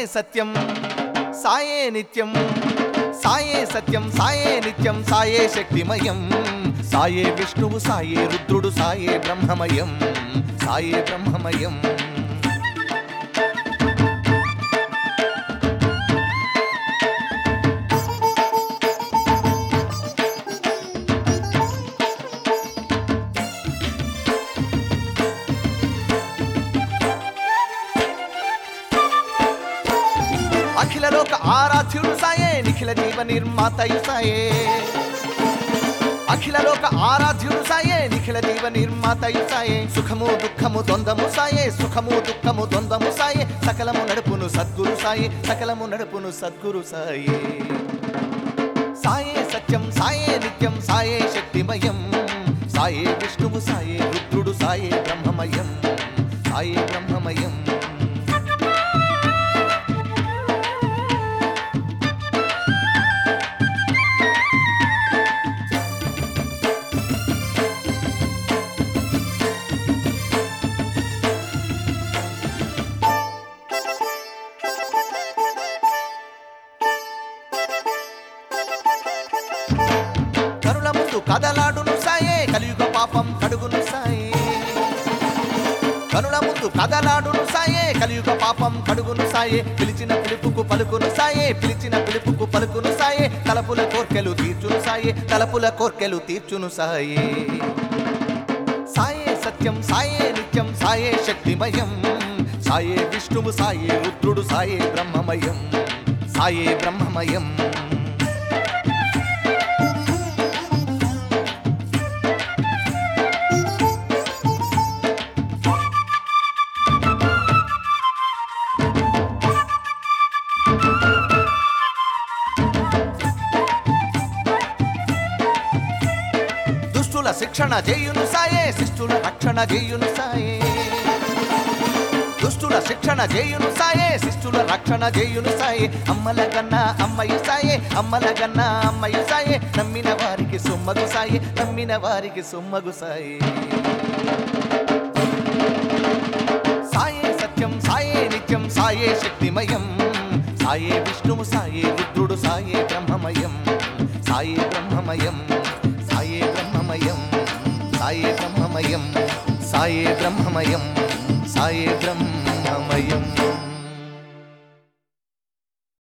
సత్యం సాయే నిత్యం సాయే సత్యం సాయే నిత్యం సాయే శక్తిమయం సాయే విష్ణువు సాయే రుద్రుడు సాయే బ్రహ్మమయం సాయే బ్రహ్మమయం అఖిల లోక ఆరాధ్యుడు సాయే నిఖిల జీవ నిర్మాతయు సాయే అఖిల లోక ఆరాధ్యుడు సాయే నిఖిల జీవ నిర్మాతయు సాయే సుఖము దుఃఖము ద్వంద్వము సాయే సుఖము దుఃఖము ద్వంద్వము సాయే సకలము నడుపును సద్గురు సాయే సకలము నడుపును సద్గురు సాయే సాయే సత్యం సాయే నిత్యం సాయే శక్తిమయం సాయే విష్ణువు సాయే రుద్రుడు సాయే బ్రహ్మమయం సాయే బ్రహ్మమయం కరుణ ముందు కదలాడును సాయే కలియుగ పాపం కడుగును సాయే కరుణ ముందు కదలాడును సాయే కలియుగ పాపం కడుగును సాయే పిలిచిన పిలుపుకు పలుకును సాయే పిలిచిన పిలుపుకు పలుకును సాయే తలపుల కోర్కెలు తీర్చును సాయే తలపుల కోర్కెలు తీర్చును సాయే సాయే సత్యం సాయే నిత్యం సాయే శక్తిమయం సాయే విష్ణువు సాయే రుద్రుడు సాయే బ్రహ్మమయం సాయే బ్రహ్మమయం దుష్టుల శిక్షణ చేయును సాయే శిష్టుల రక్షణ చేయును సాయే దుష్టుల శిక్షణ చేయును సాయే శిష్టుల రక్షణ చేయును సాయే అమ్మల గన్నా అమ్మయ్య సాయే అమ్మల గన్నా అమ్మయ్య సాయే నమ్మిన వారికి సొమ్మగు సాయే నమ్మిన వారికి సొమ్మగు సాయే సాయే సత్యం సాయే నిత్యం సాయే శక్తిమయం సాయే విష్ణువు సాయే రుద్రుడు సాయే బ్రహ్మమయం సాయే బ్రహ్మమయం సాయే బ్రహ్మమయం సాయే బ్రహ్మమయం సాయే బ్రహ్మమయం సాయే బ్రహ్మ